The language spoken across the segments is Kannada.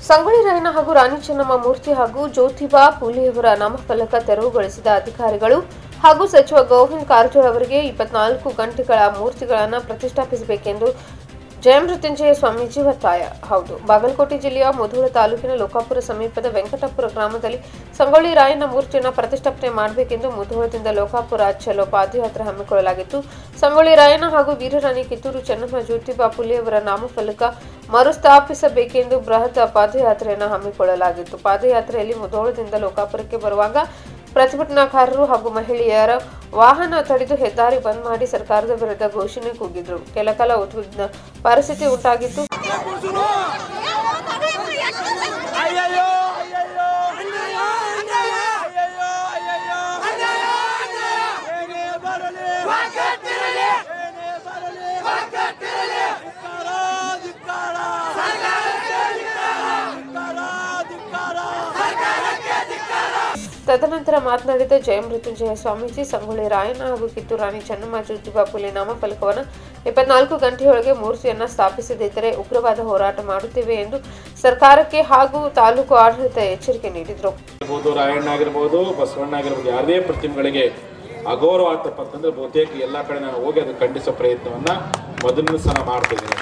ಸಂಗೊಳ್ಳಿ ರಾಯಣ್ಣ ಹಾಗೂ ರಾಣಿ ಚೆನ್ನಮ್ಮ ಮೂರ್ತಿ ಹಾಗೂ ಜ್ಯೋತಿಬಾ ಪೂಲೆಯವರ ನಾಮಫಲಕ ತೆರವುಗೊಳಿಸಿದ ಅಧಿಕಾರಿಗಳು ಹಾಗೂ ಸಚಿವ ಗೋವಿಂದ್ ಕಾರಜೋಳ ಅವರಿಗೆ ಇಪ್ಪತ್ನಾಲ್ಕು ಗಂಟೆಗಳ ಮೂರ್ತಿಗಳನ್ನು ಪ್ರತಿಷ್ಠಾಪಿಸಬೇಕೆಂದು ಜಯಮೃತ್ಯುಂಜಯ ಸ್ವಾಮೀಜಿ ಒತ್ತಾಯ ಹೌದು ಬಾಗಲಕೋಟೆ ಜಿಲ್ಲೆಯ ಮುಧೋಳ ತಾಲೂಕಿನ ಲೋಕಾಪುರ ಸಮೀಪದ ವೆಂಕಟಪುರ ಗ್ರಾಮದಲ್ಲಿ ಸಂಗೊಳ್ಳಿ ರಾಯಣ್ಣ ಮೂರ್ತಿಯನ್ನು ಪ್ರತಿಷ್ಠಾಪನೆ ಮಾಡಬೇಕೆಂದು ಮುಧೋಳದಿಂದ ಲೋಕಾಪುರ ಚಲೋ ಪಾದಯಾತ್ರೆ ಹಮ್ಮಿಕೊಳ್ಳಲಾಗಿತ್ತು ಸಂಗೊಳ್ಳಿ ರಾಯಣ್ಣ ಹಾಗೂ ವೀರರಾಣಿ ಕಿತ್ತೂರು ಚೆನ್ನಮ್ಮ ಜ್ಯೋತಿಬಾ ಪುಲೆಯವರ ನಾಮಫಲಕ ಮರುಸ್ಥಾಪಿಸಬೇಕೆಂದು ಬೃಹತ್ ಪಾದಯಾತ್ರೆಯನ್ನು ಹಮ್ಮಿಕೊಳ್ಳಲಾಗಿತ್ತು ಪಾದಯಾತ್ರೆಯಲ್ಲಿ ಮುಧೋಳದಿಂದ ಲೋಕಾಪುರಕ್ಕೆ ಬರುವಾಗ ಪ್ರತಿಭಟನಾಕಾರರು ಹಾಗೂ ಮಹಿಳೆಯರ ವಾಹನ ತಡೆದು ಹೆದ್ದಾರಿ ಬಂದ್ ಮಾಡಿ ಸರ್ಕಾರದ ವಿರುದ್ಧ ಘೋಷಣೆ ಕೂಗಿದ್ರು ಕೆಲಕಾಲ ಉದ್ವಿಗ್ನ ಪರಿಸ್ಥಿತಿ ಉಂಟಾಗಿತ್ತು ಅಯ್ಯಯ್ಯೋ ಅಯ್ಯಯ್ಯೋ ಅಯ್ಯಯ್ಯೋ ಅಯ್ಯಯ್ಯೋ ಅಯ್ಯಯ್ಯೋ ಏನೇ ಬರಲಿ ಏನೇ ಬರಲಿ ಧಿಕ್ಕಾರ ಧಿಕ್ಕಾರ ಧಿಕ್ಕಾರ ಧಿಕ್ಕಾರ ತದನಂತರ ಮಾತನಾಡಿದ ಜಯಮೃತ್ಯುಂಜಯ ಸ್ವಾಮೀಜಿ ಸಂಗೊಳ್ಳಿ ರಾಯಣ್ಣ ಹಾಗೂ ಕಿತ್ತೂರು ರಾಣಿ ಚೆನ್ನಮ್ಮ ಜ್ಯೋತಿಬಾ ಪುಲೆ ನಾಮಫಲಕವನ್ನು ಇಪ್ಪತ್ನಾಲ್ಕು ಗಂಟೆಯೊಳಗೆ ಮೂರ್ತಿಯನ್ನ ಸ್ಥಾಪಿಸದಿದ್ದರೆ ಉಗ್ರವಾದ ಹೋರಾಟ ಮಾಡುತ್ತೇವೆ ಎಂದು ಸರ್ಕಾರಕ್ಕೆ ಹಾಗೂ ತಾಲೂಕು ಆಡಳಿತ ಎಚ್ಚರಿಕೆ ನೀಡಿದರು ಆಗಿರ್ಬೋದು ರಾಯಣ್ಣ ಆಗಿರ್ಬೋದು ಬಸವಣ್ಣ ಆಗಿರ್ಬೋದು ಯಾವುದೇ ಪ್ರತಿಮೆಗಳಿಗೆ ಅಗೌರವ ಆಗ್ತಪ್ಪ ಅಂತಂದ್ರೆ ಬಹುತೇಕ ಎಲ್ಲ ಕಡೆ ನಾನು ಹೋಗಿ ಅದು ಖಂಡಿಸೋ ಪ್ರಯತ್ನವನ್ನ ಮೊದಲನೇ ಸಲ ಮಾಡ್ತಿದ್ದೀನಿ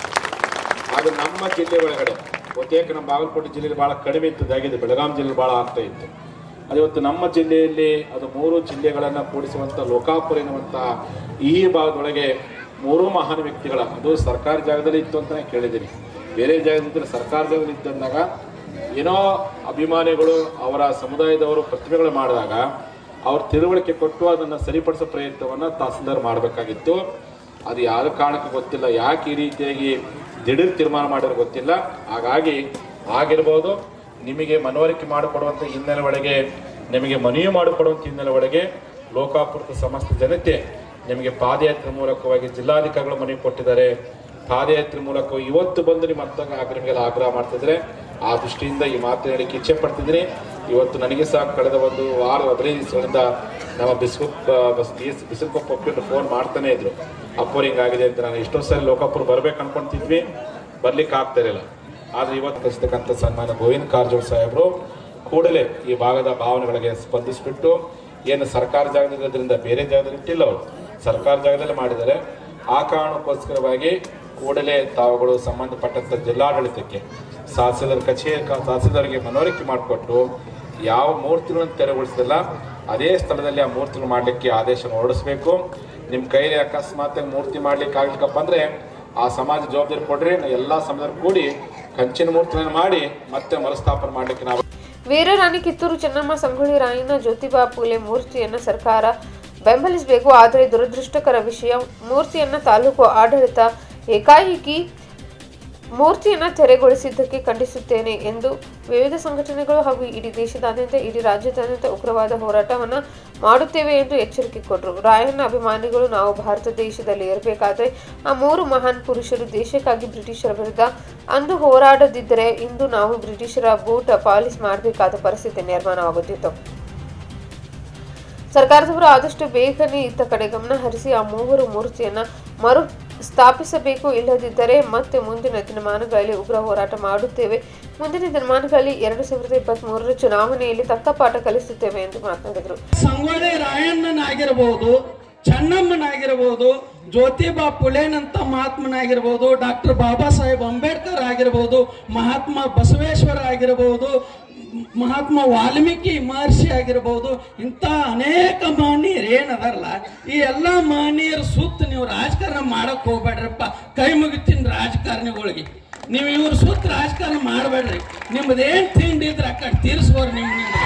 ಆದ್ರೆ ನಮ್ಮ ಜಿಲ್ಲೆ ಒಳಗಡೆ ಬಹುತೇಕ ನಮ್ಮ ಬಾಗಲಕೋಟೆ ಜಿಲ್ಲೆಯಲ್ಲಿ ಬಹಳ ಕಡಿಮೆ ಇತ್ತು ಇದಾಗಿದೆ ಬೆಳಗಾಂ ಜಿಲ್ಲೆಯಲ್ಲಿ ಬಹಳ ಆಗ್ತಾ ಇತ್ತು ಅದು ಇವತ್ತು ನಮ್ಮ ಜಿಲ್ಲೆಯಲ್ಲಿ ಅದು ಮೂರು ಜಿಲ್ಲೆಗಳನ್ನ ಕೂಡಿಸುವಂತ ಲೋಕಾಪುರ ಎನ್ನುವಂತ ಈ ಭಾಗದೊಳಗೆ ಮೂರು ಮಹಾನ್ ವ್ಯಕ್ತಿಗಳ ಅದು ಸರ್ಕಾರಿ ಜಾಗದಲ್ಲಿ ಇತ್ತು ಅಂತ ನಾನು ಕೇಳಿದ್ದೀನಿ ಬೇರೆ ಜಾಗದಿದ್ದರೆ ಸರ್ಕಾರ ಜಾಗದಲ್ಲಿ ಇದ್ದಂದಾಗ ಏನೋ ಅಭಿಮಾನಿಗಳು ಅವರ ಸಮುದಾಯದವರು ಪ್ರತಿಮೆಗಳು ಮಾಡಿದಾಗ ಅವ್ರ ತಿಳುವಳಿಕೆ ಕೊಟ್ಟು ಅದನ್ನು ಸರಿಪಡಿಸೋ ಪ್ರಯತ್ನವನ್ನು ತಹಸೀಲ್ದಾರ್ ಮಾಡಬೇಕಾಗಿತ್ತು ಅದು ಯಾವ ಕಾರಣಕ್ಕೆ ಗೊತ್ತಿಲ್ಲ ಯಾಕೆ ಈ ರೀತಿಯಾಗಿ ದಿಢೀರ್ ತೀರ್ಮಾನ ಮಾಡಿರೋ ಗೊತ್ತಿಲ್ಲ ಹಾಗಾಗಿ ಆಗಿರ್ಬೋದು ನಿಮಗೆ ಮನವರಿಕೆ ಮಾಡಿಕೊಡುವಂಥ ಹಿನ್ನೆಲೆ ಒಳಗೆ ನಿಮಗೆ ಮನವಿ ಮಾಡಿಕೊಡುವಂಥ ಹಿನ್ನೆಲೆ ಒಳಗೆ ಲೋಕಾಪುರದ ಸಮಸ್ತ ಜನತೆ ನಿಮಗೆ ಪಾದಯಾತ್ರೆ ಮೂಲಕವಾಗಿ ಜಿಲ್ಲಾಧಿಕಾರಿಗಳು ಮನವಿ ಕೊಟ್ಟಿದ್ದಾರೆ ಪಾದಯಾತ್ರೆ ಮೂಲಕ ಇವತ್ತು ಬಂದು ನಿಮ್ಮ ಹತ್ತ ನಿಮಗೆಲ್ಲ ಆಗ್ರಹ ಮಾಡ್ತಿದ್ರೆ ಆ ದೃಷ್ಟಿಯಿಂದ ಈ ಮಾತು ಹೇಳಿಕ್ಕೆ ಇಚ್ಛೆ ಪಡ್ತಿದ್ದೀನಿ ಇವತ್ತು ನನಗೆ ಸಹ ಕಳೆದ ಒಂದು ವಾರ ಹದಿನೈದು ದಿವಸಗಳಿಂದ ನಮ್ಮ ಬಿಸ್ಕೊಪ್ ಬಸ್ ಬಿಸಿಲ್ಕೊಪ್ಪ ಒಪ್ಪಿಟ್ಟು ಫೋನ್ ಮಾಡ್ತಾನೆ ಇದ್ರು ಅಪ್ಪೋರ್ ಹಿಂಗಾಗಿದೆ ಅಂತ ನಾನು ಎಷ್ಟೋ ಸರಿ ಲೋಕಾಪುರ ಬರ್ಬೇಕು ಅನ್ಕೊಂತಿದ್ವಿ ಬರ್ಲಿಕ್ಕೆ ಆಗ್ತಾ ಇರಲಿಲ್ಲ ಆದ್ರೆ ಇವತ್ತು ಕಲಿಸ್ತಕ್ಕಂಥ ಸನ್ಮಾನ ಗೋವಿಂದ ಕಾರಜೋಳ ಸಾಹೇಬರು ಕೂಡಲೇ ಈ ಭಾಗದ ಭಾವನೆಗಳಿಗೆ ಸ್ಪಂದಿಸಿಬಿಟ್ಟು ಏನು ಸರ್ಕಾರ ಜಾಗದಲ್ಲಿರೋದ್ರಿಂದ ಬೇರೆ ಜಾಗದಲ್ಲಿ ಇಟ್ಟಿಲ್ಲ ಅವರು ಸರ್ಕಾರ ಜಾಗದಲ್ಲಿ ಮಾಡಿದ್ದಾರೆ ಆ ಕಾರಣಕ್ಕೋಸ್ಕರವಾಗಿ ಕೂಡಲೇ ತಾವುಗಳು ಸಂಬಂಧಪಟ್ಟಂತ ಜಿಲ್ಲಾಡಳಿತಕ್ಕೆ ತಹಸೀಲ್ದಾರ್ ಕಚೇರಿ ತಹಸೀಲ್ದಾರ್ಗೆ ಮನವರಿಕೆ ಮಾಡಿಕೊಟ್ಟು ಯಾವ ಮೂರ್ತಿಗಳನ್ನು ತೆರವುಗೊಳಿಸಿದಲ್ಲ ಅದೇ ಸ್ಥಳದಲ್ಲಿ ಆ ಮೂರ್ತಿಗಳು ಮಾಡಲಿಕ್ಕೆ ಆದೇಶ ಹೊರಡಿಸ್ಬೇಕು ನಿಮ್ಮ ಕೈಲಿ ಅಕಸ್ಮಾತ್ ಮೂರ್ತಿ ಮಾಡ್ಲಿಕ್ಕೆ ಆಗ್ಲಿಕ್ಕಪ್ಪ ಅಂದ್ರೆ ಆ ಸಮಾಜ ಜವಾಬ್ದಾರಿ ಕೊಡ್ರಿ ನಾವು ಎಲ್ಲಾ ಸಮಾಜದವ್ರು ಕೂಡಿ ಕಂಚಿನ ಮೂರ್ತಿಗಳನ್ನು ಮಾಡಿ ಮತ್ತೆ ಮರುಸ್ಥಾಪನೆ ಮಾಡ್ಲಿಕ್ಕೆ ನಾವು ವೀರರಾಣಿ ಕಿತ್ತೂರು ಚೆನ್ನಮ್ಮ ಸಂಗೊಳ್ಳಿ ರಾಯಣ್ಣ ಜ್ಯೋತಿಬಾ ಪುಲೆ ಮೂರ್ತಿಯನ್ನ ಸರ್ಕಾರ ಬೆಂಬಲಿಸಬೇಕು ಆದರೆ ದುರದೃಷ್ಟಕರ ವಿಷಯ ಮೂರ್ತಿಯನ್ನ ತಾಲೂಕು ಆಡಳಿತ ಏಕಾಏಕಿ ಮೂರ್ತಿಯನ್ನ ತೆರೆಗೊಳಿಸಿದ್ದಕ್ಕೆ ಖಂಡಿಸುತ್ತೇನೆ ಎಂದು ವಿವಿಧ ಸಂಘಟನೆಗಳು ಹಾಗೂ ಇಡೀ ದೇಶದಾದ್ಯಂತ ಇಡೀ ರಾಜ್ಯದಾದ್ಯಂತ ಉಗ್ರವಾದ ಹೋರಾಟವನ್ನ ಮಾಡುತ್ತೇವೆ ಎಂದು ಎಚ್ಚರಿಕೆ ಕೊಟ್ಟರು ರಾಯಣ್ಣ ಅಭಿಮಾನಿಗಳು ನಾವು ಭಾರತ ದೇಶದಲ್ಲಿ ಇರಬೇಕಾದ್ರೆ ಆ ಮೂರು ಮಹಾನ್ ಪುರುಷರು ದೇಶಕ್ಕಾಗಿ ಬ್ರಿಟಿಷರ ವಿರುದ್ಧ ಅಂದು ಹೋರಾಡದಿದ್ದರೆ ಇಂದು ನಾವು ಬ್ರಿಟಿಷರ ಬೂಟ್ ಪಾಲಿಸ್ ಮಾಡಬೇಕಾದ ಪರಿಸ್ಥಿತಿ ನಿರ್ಮಾಣವಾಗುತ್ತಿತ್ತು ಸರ್ಕಾರದವರು ಆದಷ್ಟು ಬೇಗನೆ ಇತ್ತ ಕಡೆ ಗಮನ ಹರಿಸಿ ಆ ಮೂವರು ಮೂರ್ತಿಯನ್ನ ಮರು ಸ್ಥಾಪಿಸಬೇಕು ಇಲ್ಲದಿದ್ದರೆ ಮತ್ತೆ ಮುಂದಿನ ದಿನಮಾನಗಳಲ್ಲಿ ಉಗ್ರ ಹೋರಾಟ ಮಾಡುತ್ತೇವೆ ಮುಂದಿನ ದಿನಮಾನಗಳಲ್ಲಿ ಎರಡು ಸಾವಿರದ ಇಪ್ಪತ್ತ್ ಮೂರರ ಚುನಾವಣೆಯಲ್ಲಿ ತಕ್ಕ ಪಾಠ ಕಲಿಸುತ್ತೇವೆ ಎಂದು ಮಾತನಾಡಿದರು ಸಂಗೊಳ್ಳಿ ರಾಯಣ್ಣನಾಗಿರ್ಬೋದು ಚೆನ್ನಮ್ಮನಾಗಿರ್ಬೋದು ಜ್ಯೋತಿಬಾ ಪುಲೇನಂತ ಮಹಾತ್ಮನಾಗಿರ್ಬೋದು ಡಾಕ್ಟರ್ ಬಾಬಾ ಸಾಹೇಬ್ ಅಂಬೇಡ್ಕರ್ ಆಗಿರ್ಬೋದು ಮಹಾತ್ಮ ಬಸವೇಶ್ವರ ಆಗಿರ್ಬೋದು ಮಹಾತ್ಮ ವಾಲ್ಮೀಕಿ ಮಹರ್ಷಿ ಆಗಿರ್ಬೋದು ಇಂಥ ಅನೇಕ ಮಹನೀಯರು ಏನದಾರಲ್ಲ ಈ ಎಲ್ಲ ಮಹನೀಯರ ಸುತ್ತ ನೀವು ರಾಜಕಾರಣ ಮಾಡಕ್ ಹೋಗ್ಬೇಡ್ರಪ್ಪ ಕೈ ಮುಗಿತೀನಿ ರಾಜಕಾರಣಿಗಳಿಗೆ ನೀವು ಇವ್ರ ಸುತ್ತ ರಾಜಕಾರಣ ಮಾಡಬೇಡ್ರಿ ನಿಮ್ದೇನ್ ತಿಂಡಿ ಇದ್ರೆ ಆ ಕಡೆ ತೀರಿಸ್ಬೋರು ನಿಮ್ ನಿಮ್ದು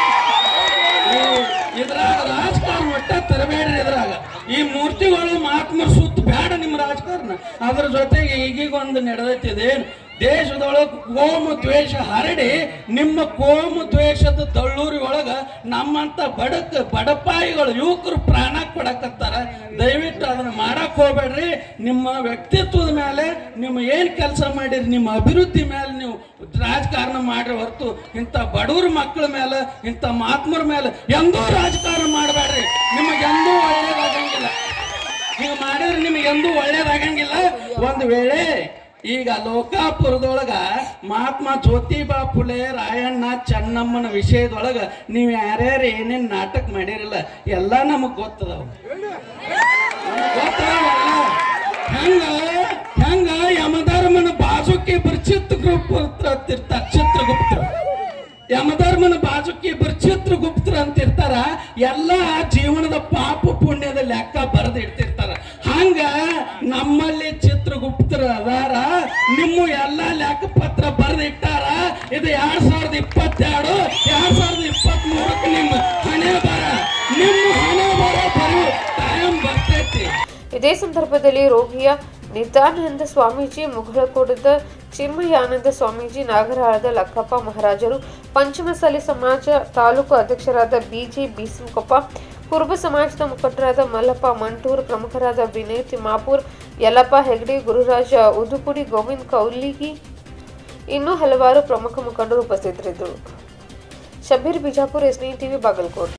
ನೀವು ಇದ್ರಾಗ ರಾಜಕಾರಣ ಒಟ್ಟ ತರಬೇಡ್ರಿ ಇದ್ರಾಗ ಈ ಮೂರ್ತಿಗಳು ಮಹಾತ್ಮರ ಸುತ್ತ ಬೇಡ ನಿಮ್ಮ ರಾಜಕಾರಣ ಅದ್ರ ಜೊತೆಗೆ ಈಗೀಗ ಒಂದು ನಡೆದೈತಿದೆ ದೇಶದೊಳಗೆ ಕೋಮು ದ್ವೇಷ ಹರಡಿ ನಿಮ್ಮ ಕೋಮು ದ್ವೇಷದ ದಳ್ಳೂರಿ ಒಳಗ ನಮ್ಮಂತ ಬಡಕ್ ಬಡಪಾಯಿಗಳು ಯುವಕರು ಪ್ರಾಣ ಕೊಡಕತ್ತಾರ ದಯವಿಟ್ಟು ಅದನ್ನ ಮಾಡಕ್ ಹೋಗ್ಬೇಡ್ರಿ ನಿಮ್ಮ ವ್ಯಕ್ತಿತ್ವದ ಮೇಲೆ ನಿಮ್ಮ ಏನ್ ಕೆಲಸ ಮಾಡಿರಿ ನಿಮ್ಮ ಅಭಿವೃದ್ಧಿ ಮೇಲೆ ನೀವು ರಾಜಕಾರಣ ಮಾಡ್ರಿ ಹೊರತು ಇಂಥ ಬಡವ್ರ ಮಕ್ಕಳ ಮೇಲೆ ಇಂಥ ಮಹಾತ್ಮರ ಮೇಲೆ ಎಂದೂ ರಾಜಕಾರಣ ಮಾಡಬೇಡ್ರಿ ನಿಮಗೆ ಎಂದೂ ಒಳ್ಳೇದಾಗಂಗಿಲ್ಲ ಈಗ ಮಾಡಿದ್ರೆ ನಿಮಗೆ ಎಂದೂ ಒಳ್ಳೇದಾಗಂಗಿಲ್ಲ ಒಂದು ವೇಳೆ ಈಗ ಲೋಕಾಪುರದೊಳಗ ಮಹಾತ್ಮ ಜ್ಯೋತಿಬಾ ಫುಲೆ ರಾಯಣ್ಣ ಚೆನ್ನಮ್ಮನ ವಿಷಯದೊಳಗ ನೀವು ಯಾರ್ಯಾರು ಏನೇನ್ ನಾಟಕ ಮಾಡಿರಲ್ಲ ಎಲ್ಲ ನಮಗ್ ಗೊತ್ತದವು ಗೊತ್ತದವಲ್ಲ? ಹೆಂಗ ಹೆಂಗ ಯಮಧರ್ಮನ ಬಾಜುಕ್ಕೆ ಇಬ್ಬರು ಚಿತ್ರಗುಪ್ತ ಅಂತಿರ್ತಾರ ಚಿತ್ರಗುಪ್ತರು ಯಮಧರ್ಮನ ಬಾಜುಕ್ಕೆ ಇಬ್ಬರು ಚಿತ್ರಗುಪ್ತರು ಅಂತಿರ್ತಾರ ಎಲ್ಲ ಜೀವನದ ಪಾಪ ಪುಣ್ಯದ ಲೆಕ್ಕ ಬರೆದು ಇಡ್ತಿರ್ತಾರ ಹಂಗ ನಮ್ಮಲ್ಲಿ ಚಿತ್ರಗುಪ್ತರು ಅದಾರ ನಿಮ್ಮ ಎಲ್ಲ ಲೆಕ್ಕ ಪತ್ರ ಬರೆದಿಟ್ಟಾರ ಇದು ಎರಡ್ ಸಾವಿರದ ಇಪ್ಪತ್ತೆರಡು ಎರಡ್ ಸಾವಿರದ ಇಪ್ಪತ್ತ್ ಮೂರಕ್ಕೆ ನಿಮ್ಮ ಹಣೆ ಬರ ನಿಮ್ಮ ಹಣೆ ಬರ ಬರೀ ಕಾಯಂ ಬರ್ತೈತಿ ಇದೇ ಸಂದರ್ಭದಲ್ಲಿ ರೋಗಿಯ ನಿಧಾನಾನಂದ ಸ್ವಾಮೀಜಿ ಮುಗಳಕೋಟದ ಚಿನ್ಮಯಾನಂದ ಸ್ವಾಮೀಜಿ ನಾಗರಹಾಳದ ಲಕ್ಕಪ್ಪ ಮಹಾರಾಜರು ಪಂಚಮಸಾಲಿ ಸಮಾಜ ತಾಲೂಕು ಅಧ್ಯಕ್ಷರಾದ ಬಿಜೆ ಬೀಸಂಕೊಪ್ಪ ಕುರುಬ ಸಮಾಜದ ಮುಖಂಡರಾದ ಮಲ್ಲಪ್ಪ ಮಂಟೂರ್ ಪ್ರಮುಖರಾದ ವಿನಯ್ ತಿಮ್ಮಾಪುರ್ ಯಲ್ಲಪ್ಪ ಹೆಗ್ಡೆ ಗುರುರಾಜ ಉದುಪುಡಿ ಗೋವಿಂದ್ ಕೌಲಿಗಿ ಇನ್ನೂ ಹಲವಾರು ಪ್ರಮುಖ ಮುಖಂಡರು ಉಪಸ್ಥಿತರಿದ್ದರು ಶಬೀರ್ ಬಿಜಾಪುರ್ ಎಸ್ ಟಿವಿ ಬಾಗಲಕೋಟ್